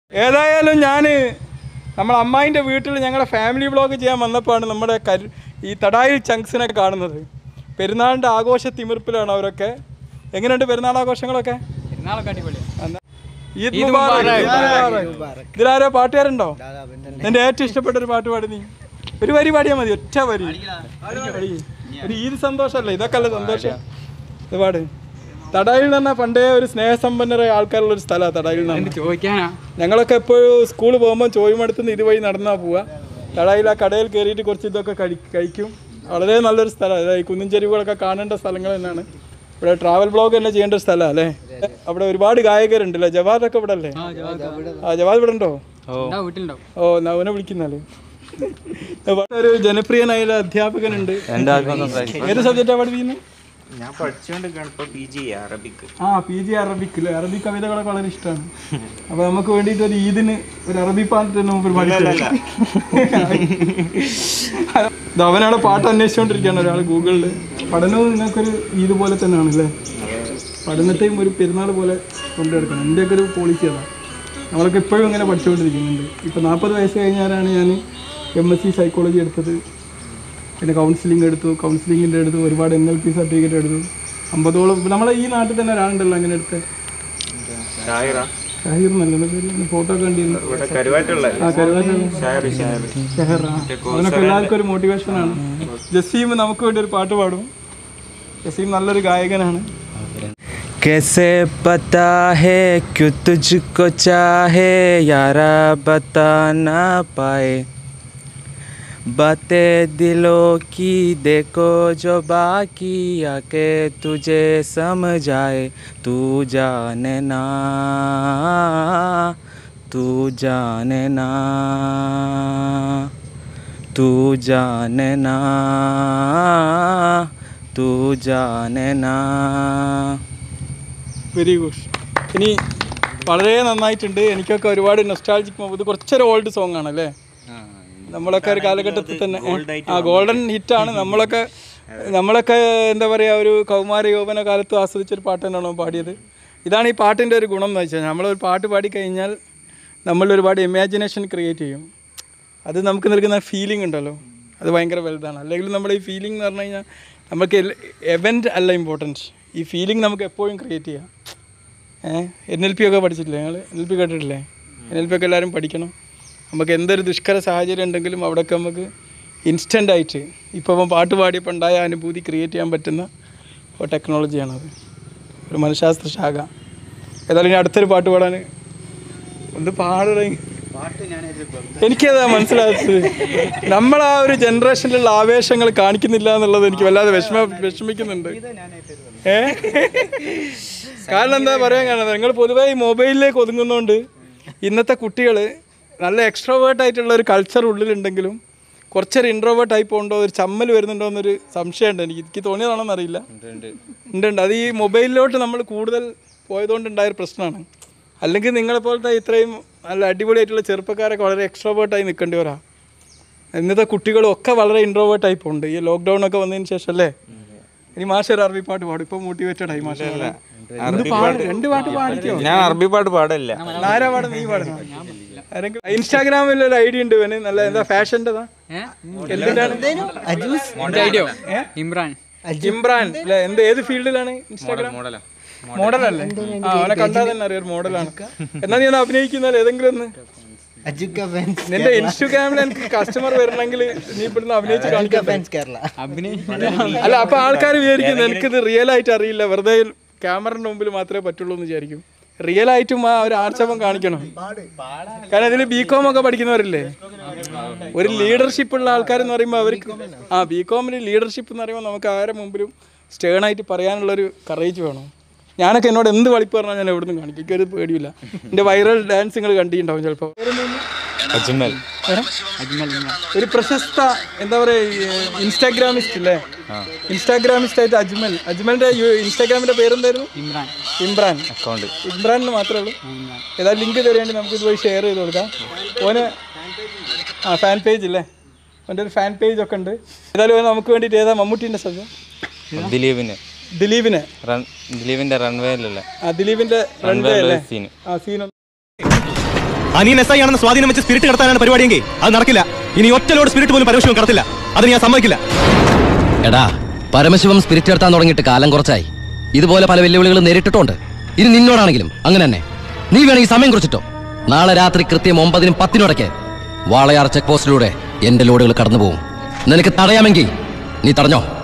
ഏതായാലും ഞാൻ നമ്മളെ അമ്മായിൻ്റെ വീട്ടിൽ ഞങ്ങളുടെ ഫാമിലി വ്ളോഗ് ചെയ്യാൻ വന്നപ്പോഴാണ് നമ്മുടെ കരു ഈ തടായിൽ ചങ്ക്സിനെ കാണുന്നത് പെരുന്നാളിൻ്റെ ആഘോഷ തിമിർപ്പിലാണ് അവരൊക്കെ എങ്ങനെയുണ്ട് പെരുന്നാൾ ആഘോഷങ്ങളൊക്കെ പെരുന്നാളൊക്കെ അടിപൊളിയാണ് എന്നാ, ഈദ് മുബാറക്, ഈദ് മുബാറക്. ഇതിലാരോ പാട്ടുകാരുണ്ടോ നിന്റെ ഏറ്റവും ഇഷ്ടപ്പെട്ട ഒരു പാട്ട് പാടി നീ ഒരു വരി പാടിയാൽ മതി ഒറ്റ വരി പാടി. ഒരു ഈദ് സന്തോഷമല്ലേ ഇതൊക്കെ അല്ലേ സന്തോഷം ഇത് പാട് തടായിൽ എന്ന് പറഞ്ഞാൽ പണ്ടേ ഒരു സ്നേഹസമ്പന്നരായ ആൾക്കാരുള്ള ഒരു സ്ഥലമാണ് തടായിൽ എന്ന് പറഞ്ഞാൽ. ചോദിക്കാനാ ഞങ്ങളൊക്കെ എപ്പോഴും സ്കൂളിൽ പോകുമ്പോൾ ചോയ്മടുത്തുനിന്ന് ഇതുവഴി നടന്നാൽ പോവുക തടായിൽ ആ കടയിൽ കയറിയിട്ട് കുറച്ച് ഇതൊക്കെ കഴി കഴിക്കും വളരെ നല്ലൊരു സ്ഥലമാണ് അതായത് കുന്നിൻ ചെരുവുകളൊക്കെ കാണേണ്ട സ്ഥലങ്ങൾ തന്നെയാണ് ഇവിടെ ട്രാവൽ ബ്ലോഗ് തന്നെ ചെയ്യേണ്ട ഒരു സ്ഥലമാണ് അല്ലേ അവിടെ ഒരുപാട് ഗായകരുണ്ട് അല്ലേ ജവാദൊക്കെ ഇവിടെ അല്ലേ ആ ജവാദ് ഇവിടെ ഉണ്ടോ ഉണ്ടാവും വീട്ടിലുണ്ടാവും ഓ നവനെ വിളിക്കുന്നാല് ഇവിടെ ഒരു ജനപ്രിയനായ ഒരു അധ്യാപകനുണ്ട് ഏത് സബ്ജക്റ്റാണ് പഠിപ്പിക്കുന്നത് ഞാൻ പഠിച്ചുകൊണ്ടിരിക്കുകയാണ് ഇപ്പൊ പി ജി അറബിക്ക് ആ പി ജി അറബിക് അല്ലേ അറബി കവിതകളൊക്കെ വളരെ ഇഷ്ടമാണ് അപ്പൊ നമുക്ക് വേണ്ടിയിട്ട് ഒരു ഈദിന് ഒരു അറബി പാട്ട് മുമ്പ് പഠിച്ചു അവനവിടെ പാട്ട് അന്വേഷിച്ചുകൊണ്ടിരിക്കുകയാണ് ഒരാൾ ഗൂഗിളിൽ പഠനവും നിങ്ങൾക്കൊരു ഈദ് പോലെ തന്നെയാണ് അല്ലേ പഠനത്തെയും ഒരു പെരുന്നാൾ പോലെ കൊണ്ടുനടക്കണം എൻ്റെയൊക്കെ ഒരു പോളിസി അതാണ് നമ്മളൊക്കെ ഇപ്പോഴും ഇങ്ങനെ പഠിച്ചുകൊണ്ടിരിക്കുന്നുണ്ട് ഇപ്പോൾ നാൽപ്പത് വയസ്സ് കഴിഞ്ഞാലാണ് ഞാൻ എം എസ് സി സൈക്കോളജി എടുത്തത് പിന്നെ കൗൺസിലിംഗ് എടുത്തു കൗൺസിലിങ്ങിൻ്റെ എടുത്തു ഒരുപാട് എൻ എൽ പി സർട്ടിഫിക്കറ്റ് എടുത്തു അമ്പതോളം ഇപ്പൊ നമ്മളെ ഈ നാട്ടിൽ തന്നെ ഒരാളുണ്ടല്ലോ അങ്ങനെ എടുത്ത് ഷായിറ ഷാഹിർ നല്ലത് പേര് ഫോട്ടോ ഒക്കെ കണ്ടിരുന്നു ഇവിടെ കരുവാറ്റുള്ള ആ കരുവാറ്റുള്ള ഷായർ ഷായർ ഷെഹർ ആ അവനൊക്കെ എല്ലാവർക്കും ഒരു മോട്ടിവേഷനാണ് ജസീം നമുക്ക് വേണ്ടി ഒരു പാട്ട് പാടും ജസീം നല്ലൊരു ഗായകനാണ് कैसे पता है क्यों तुझको चाहे यारा बता ना पाए बातें दिलों की देखो जो बाकी आके तुझे समझाए तू जाने ना तू जाने ना तू जाने ना तू जाने ना വെരി ഗുഡ് ഇനി വളരെ നന്നായിട്ടുണ്ട് എനിക്കൊക്കെ ഒരുപാട് നൊസ്റ്റാൾജിക് ഇത് കുറച്ചൊരു ഓൾഡ് സോങ് ആണ് അല്ലേ നമ്മളൊക്കെ ഒരു കാലഘട്ടത്തിൽ തന്നെ ആ ഗോൾഡൻ ഹിറ്റാണ് നമ്മളൊക്കെ നമ്മളൊക്കെ എന്താ പറയുക ഒരു കൗമാര യൗവന കാലത്ത് ആസ്വദിച്ചൊരു പാട്ട് തന്നെയാണോ പാടിയത് ഇതാണ് ഈ പാട്ടിൻ്റെ ഒരു ഗുണം എന്ന് വെച്ചാൽ നമ്മളൊരു പാട്ട് പാടിക്കഴിഞ്ഞാൽ നമ്മൾ ഒരുപാട് ഇമാജിനേഷൻ ക്രിയേറ്റ് ചെയ്യും അത് നമുക്ക് നൽകുന്ന ഫീലിംഗ് ഉണ്ടല്ലോ അത് ഭയങ്കര വലുതാണ് അല്ലെങ്കിൽ നമ്മുടെ ഈ ഫീലിംഗ് എന്ന് പറഞ്ഞു കഴിഞ്ഞാൽ നമുക്ക് എവൻറ്റ് അല്ല ഇമ്പോർട്ടൻറ്റ് ഈ ഫീലിംഗ് നമുക്ക് എപ്പോഴും ക്രിയേറ്റ് ചെയ്യാം ഏഹ് എൻ എൽ പി ഒക്കെ പഠിച്ചിട്ടില്ലേ ഞങ്ങൾ എൻ എൽ പി കേട്ടിട്ടില്ലേ എൻ എൽ പി ഒക്കെ എല്ലാവരും പഠിക്കണം നമുക്ക് എന്തൊരു ദുഷ്കര സാഹചര്യം ഉണ്ടെങ്കിലും അവിടെയൊക്കെ നമുക്ക് ഇൻസ്റ്റൻ്റ് ആയിട്ട് ഇപ്പോൾ ഇപ്പം പാട്ട് പാടിയപ്പോൾ ഉണ്ടായ അനുഭൂതി ക്രിയേറ്റ് ചെയ്യാൻ പറ്റുന്ന ഒരു ടെക്നോളജിയാണത് ഒരു മനഃശാസ്ത്ര ശാഖ ഏതായാലും ഇനി അടുത്തൊരു പാട്ട് പാടാൻ ഒന്ന് പാടണേ എനിക്കതാ മനസ്സിലാത്തത് നമ്മൾ ആ ഒരു ജനറേഷനിലുള്ള ആവേശങ്ങൾ കാണിക്കുന്നില്ല എന്നുള്ളത് എനിക്ക് വല്ലാതെ വിഷമ വിഷമിക്കുന്നുണ്ട് ഏ കാരണം എന്താ പറയാൻ കാരണം നിങ്ങൾ പൊതുവേ ഈ മൊബൈലിലേക്ക് ഒതുങ്ങുന്നതുകൊണ്ട് ഇന്നത്തെ കുട്ടികൾ നല്ല എക്സ്ട്രോവേർട്ട് ആയിട്ടുള്ള ഒരു കൾച്ചർ ഉള്ളിലുണ്ടെങ്കിലും കുറച്ചൊരു ഇൻട്രോവേർട്ട് ആയി പോകുന്നുണ്ടോ ഒരു ചമ്മൽ വരുന്നുണ്ടോ എന്നൊരു സംശയമുണ്ട് എനിക്ക് എനിക്ക് തോന്നിയതാണോന്ന് അറിയില്ല ഉണ്ട് ഉണ്ട് അത് ഈ മൊബൈലിലോട്ട് നമ്മൾ കൂടുതൽ പോയതുകൊണ്ടുണ്ടായൊരു പ്രശ്നമാണ് അല്ലെങ്കിൽ നിങ്ങളെപ്പോലത്തെ ഇത്രയും നല്ല അടിപൊളിയായിട്ടുള്ള ചെറുപ്പക്കാരൊക്കെ വളരെ എക്സ്ട്രോവേർട്ടായി നിൽക്കേണ്ടിവരാ ഇന്നത്തെ കുട്ടികളും ഒക്കെ വളരെ ഇൻട്രോവേർട്ടായി പോകുന്നുണ്ട് ഈ ലോക്ക്ഡൗൺ ഒക്കെ വന്നതിന് ശേഷം അല്ലേ ഇനി മാഷ് ഒരു അറബി പാട്ട് പാടും ഇപ്പൊ മോട്ടിവേറ്റഡ് ആയി മാഷ് എന്ത് പാട് രണ്ട് പാട്ട് പാടിക്കോ ഞാൻ അറബി പാട്ട് പാടില്ല ആരാ പാടും നീ പാടുന്ന ആരെങ്കിലും ഇൻസ്റ്റാഗ്രാമിൽ ഒരു ഐഡിയ ഉണ്ട് ഇവന് നല്ല എന്താ ഫാഷൻ്റെതാ എന്തിനാണ് ഐഡിയോ ഇമ്രാൻ ഇമ്രാൻ അല്ലെ എന്ത് ഏത് ഫീൽഡിലാണ് ഇൻസ്റ്റാഗ്രാം മോഡലല്ലേ ആ അവനെ കണ്ടാൽ തന്നെ അറിയാം മോഡലാണ് എന്നാ നീ ഒന്ന് അഭിനയിക്കുന്നാലും ഏതെങ്കിലും ഒന്ന് നിന്റെ ഇൻസ്റ്റാഗ്രാമിൽ എനിക്ക് കസ്റ്റമർ വരണമെങ്കിൽ നീ ഇവിടുന്ന് അഭിനയിച്ച് കാണിക്കാൻ അല്ല അപ്പൊ ആൾക്കാർ വിചാരിക്കുന്നത് എനിക്കിത് റിയൽ ആയിട്ട് അറിയില്ല വെറുതെ ക്യാമറയുടെ മുമ്പിൽ മാത്രമേ പറ്റുള്ളൂ എന്ന് വിചാരിക്കും റിയൽ ആയിട്ടും ആ ഒരു ആർച്ചവം കാണിക്കണം കാരണം ഇതിൽ ബി കോം ഒക്കെ പഠിക്കുന്നവരില്ലേ ഒരു ലീഡർഷിപ്പ് ഉള്ള ആൾക്കാർ എന്ന് പറയുമ്പോൾ അവർക്ക് ആ ബി കോമിന് ലീഡർഷിപ്പ് എന്ന് പറയുമ്പോൾ നമുക്ക് ആരെ മുമ്പിലും സ്റ്റേൺ ആയിട്ട് പറയാനുള്ളൊരു കറേജ് വേണം ഞാനൊക്കെ എന്നോട് എന്ത് വളിപ്പ് പറഞ്ഞാൽ ഞാൻ എവിടുന്ന് കാണിക്കും എനിക്കൊരു പേടിയില്ല എൻ്റെ വൈറൽ ഡാൻസ് നിങ്ങൾ കണ്ടിട്ടുണ്ടാവും ചിലപ്പോൾ अजमल ഒരു പ്രശസ്ത എന്താ പറയുക ഇൻസ്റ്റാഗ്രാമിസ്റ്റ് അല്ലേ ഇൻസ്റ്റാഗ്രാമിസ്റ്റ് ആയിട്ട് അജ്മൽ അജ്മലിന്റെ ഇൻസ്റ്റാഗ്രാമിന്റെ പേരെന്തായിരുന്നു ഇമ്രാൻ ഇമ്രാൻ अकाउंट ഇമ്രാനിന് മാത്രമേ ഉള്ളൂ ഏതായാലും ലിങ്ക് തരുവാണ്ട് നമുക്ക് ഇതുവഴി ഷെയർ ചെയ്ത് കൊടുക്കാം ഓന് ആ ഫാൻ പേജ് ഇല്ലേ അവൻ്റെ ഒരു ഫാൻ പേജ് ഒക്കെ ഉണ്ട് ഏതായാലും ഓന് നമുക്ക് വേണ്ടിയിട്ട് ഏതാ മമ്മൂട്ടീൻ്റെ സബ്ജം ദിലീപിന് ദിലീപിനെ റൺ ദിലീപിന്റെ റൺവേയിലുള്ള ആ ദിലീപിന്റെ റൺവേ അല്ലേ സീന് ആ സീൻ അനിയൻ എസ് ഐ ആണെന്ന് സ്വാധീനം വെച്ച് സ്പിരിറ്റ് കടത്താനാണ് പരിപാടിയെങ്കിൽ അത് നടക്കില്ല ഇനി ഒറ്റ ലോഡ് സ്പിരിറ്റ് പോലും പരമശിവം കടത്തില്ല അത് ഞാൻ സമ്മതിക്കില്ല എടാ പരമശിവം സ്പിരിറ്റ് എടുത്താൻ തുടങ്ങിയിട്ട് കാലം കുറച്ചായി ഇതുപോലെ പല വെല്ലുവിളികളും നേരിട്ടിട്ടുണ്ട് ഇനി നിന്നോടാണെങ്കിലും അങ്ങനെ തന്നെ നീ വേണമെങ്കിൽ സമയം കുറിച്ചിട്ടോ നാളെ രാത്രി കൃത്യം ഒമ്പതിനും പത്തിനും ഇടയ്ക്ക് വാളയാർ ചെക്ക് പോസ്റ്റിലൂടെ എന്റെ ലോഡുകൾ കടന്നു പോകും നിനക്ക് തടയാമെങ്കിൽ നീ തടഞ്ഞോ